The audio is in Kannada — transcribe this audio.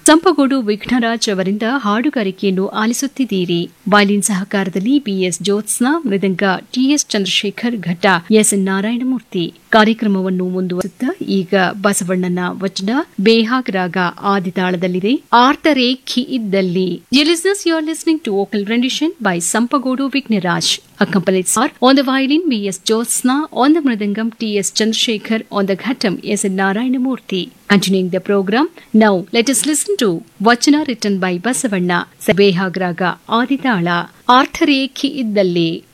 ಸಂಪಗೋಡು ವಿಘ್ನರಾಜ್ ಅವರಿಂದ ಹಾಡುಗಾರಿಕೆಯನ್ನು ಆಲಿಸುತ್ತಿದ್ದೀರಿ ವಯಲಿನ್ ಸಹಕಾರದಲ್ಲಿ ಬಿಎಸ್ ಜ್ಯೋತ್ಸ್ನಾ ಮೃದಂಗ ಟಿಎಸ್ ಚಂದ್ರಶೇಖರ್ ಘಟ್ಟ ಎಸ್ ನಾರಾಯಣಮೂರ್ತಿ ಕಾರ್ಯಕ್ರಮವನ್ನು ಮುಂದುವರಿಸುತ್ತಾ ಈಗ ಬಸವಣ್ಣನ ವಚನ ಬೇಹಾಗ್ ರಾಗ ಆದಿತಾಳದಲ್ಲಿದೆ ಆರ್ತರೇಖಿ ಇದ್ದಲ್ಲಿ listeners you are listening to vocal rendition by Sampagodu Vighnaraj accompanied are on the violin V.S. Jyotsna, on the mridangam T.S. Chandrasekhar, on the ghatam S. Narayanamurthy. Continuing the program, now let us listen to Vachana written by Basavanna, Sabehagraga Aditala, Artharekhi Iddalli.